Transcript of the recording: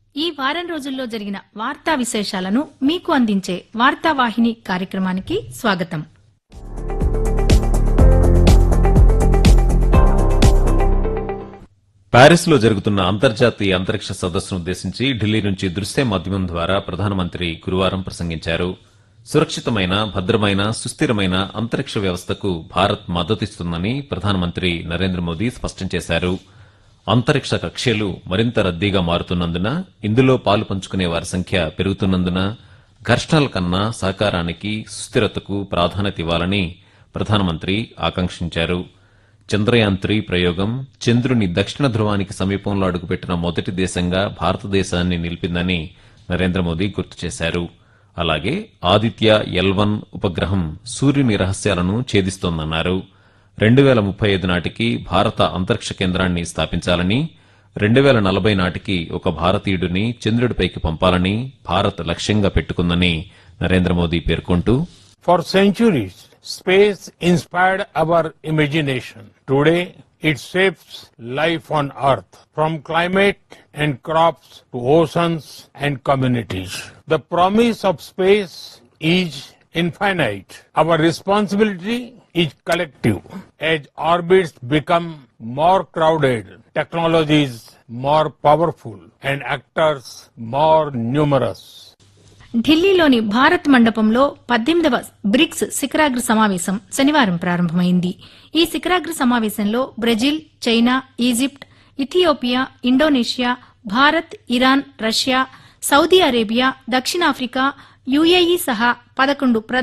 ఈ వారం రోజుల్లో జరిగిన వార్తా విశేషాలను మీకు అందించే వార్తావాహిని కార్యక్రమానికి స్వాగతం ప్యారిస్ లో జరుగుతున్న అంతర్జాతీయ అంతరిక్ష సదస్సును ఉద్దేశించి ఢిల్లీ నుంచి దృశ్య మాధ్యమం ద్వారా ప్రధానమంత్రి గురువారం ప్రసంగించారు సురక్షితమైన భద్రమైన సుస్థిరమైన అంతరిక్ష వ్యవస్థకు భారత్ మద్దతిస్తుందని ప్రధానమంత్రి నరేంద్ర మోదీ స్పష్టం చేశారు అంతరిక్ష కక్ష్యలు మరింత రద్దీగా మారుతున్నందున ఇందులో పాలు పంచుకునే వారి సంఖ్య పెరుగుతున్నందున ఘర్షణల కన్నా సహకారానికి సుస్థిరతకు ప్రాధాన్యత ఇవ్వాలని ప్రధానమంత్రి ఆకాంక్షించారు చంద్రయాన్ త్రీ ప్రయోగం చంద్రుని దక్షిణ ధ్రువానికి సమీపంలో అడుగుపెట్టిన మొదటి దేశంగా భారతదేశాన్ని నిలిపిందని నరేంద్ర మోదీ గుర్తు చేశారు అలాగే ఆదిత్య ఎల్ వన్ ఉపగ్రహం సూర్యుని రహస్యాలను ఛేదిస్తోందన్నారు రెండు వేల ముప్పై ఐదు నాటికి భారత అంతరిక్ష కేంద్రాన్ని స్థాపించాలని రెండు వేల నలభై నాటికి ఒక భారతీయుడిని చంద్రుడిపైకి పంపాలని భారత్ లక్ష్యంగా పెట్టుకుందని నరేంద్ర మోదీ పేర్కొంటూ For centuries, space inspired our imagination. Today, it shapes life on Earth, from climate and crops to oceans and communities. The promise of space is infinite. Our responsibility is collective. As orbits become more crowded, technologies more powerful, and actors more numerous. ఢిల్లీలోని భారత్ మండపంలో పద్దెనిమిదవ bricks శిఖరాగ్ర సమావేశం శనివారం ప్రారంభమైంది ఈ శిఖరాగ్ర సమావేశంలో Brazil China Egypt Ethiopia Indonesia Bharat Iran Russia Saudi Arabia దక్షిణాఫ్రికా యుఏఈ సహా పదకొండు